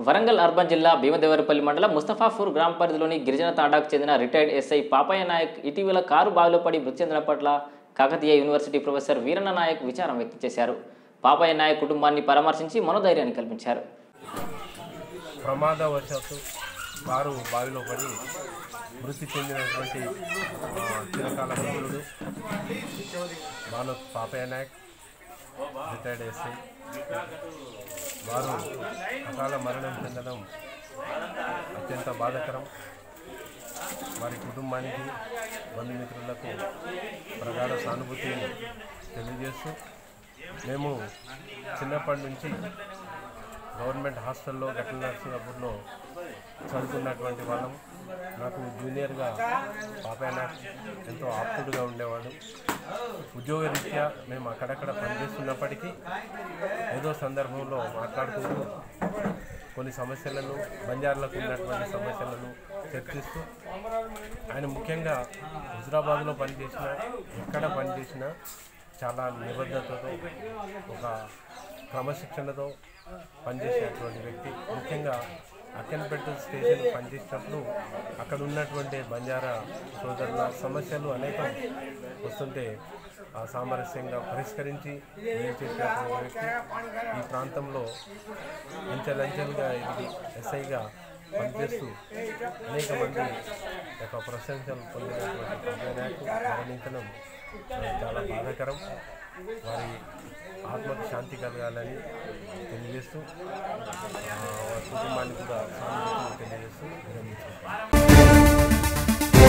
Warangal urban జిల్లా భీమదేవరపల్లి మండలం ముస్తఫాపూర్ గ్రామ పరిధిలోని గిరిజన తాండాకు చెందిన రిటైర్డ్ ఎస్ఐ పాపయ్య నాయక్ ఇటీవల కారు బావిలో పడి మృతి చెందిన పట్ల కాకతీయ యూనివర్సిటీ ప్రొఫెసర్ వీరన్న నాయక్ విచారం వ్యక్తం చేశారు పాపయ్య నాయక్ కుటుంబాన్ని పరామర్శించి మనోధైర్యాన్ని కల్పించారు ప్రమాదవశాత్తు కారు బావిలో పడి మృతి చెందినటువంటి ఆ, చిరకాల మిత్రుడు బాను పాపయ్య నాయక్ రిటైర్డ్ ఎస్ఐ వారు అకాల మరణం చెందడం అత్యంత బాధాకరం వారి కుటుంబానికి బంధుమిత్రులకు ప్రగాఢ సానుభూతిని తెలియజేస్తూ మేము చిన్నప్పటి నుంచి గవర్నమెంట్ హాస్టల్లో గట్ల నరసింగపూర్లో చదువుకున్నటువంటి వాళ్ళం నాకు జూనియర్గా పాపయ్య నాయక్ ఎంతో ఆప్తుడుగా ఉండేవాడు ఉద్యోగరీత్యా మేము అక్కడక్కడ పనిచేస్తున్నప్పటికీ ఏదో సందర్భంలో మాట్లాడుకుంటూ కొన్ని సమస్యలను బంజారులకు ఉన్నటువంటి సమస్యలను చర్చిస్తూ ఆయన ముఖ్యంగా హుజరాబాద్లో పనిచేసిన ఎక్కడ పనిచేసినా చాలా నిబద్ధతతో ఒక క్రమశిక్షణతో పనిచేసేటువంటి వ్యక్తి ముఖ్యంగా అక్కన్పేట స్టేషన్ పనిచేసినప్పుడు అక్కడ ఉన్నటువంటి బంజారా సోదరుల సమస్యలు అనేకం వస్తుంటే ఆ సామరస్యంగా పరిష్కరించి మేలు చేసినటువంటి వ్యక్తి ఈ ప్రాంతంలో అంచెలంచెలుగా ఎదిగి ఎస్ఐగా పనిచేస్తూ అనేక మంది యొక్క ప్రశంసలు పొందినటువంటి నాయకు మరణించడం చాలా బాధాకరం వారి ఆత్మకు శాంతి కలగాలని తెలియజేస్తూ ఆ, వారి కుటుంబానికి కూడా సానుభూతిని తెలియజేస్తూ విరమించుకుంటాం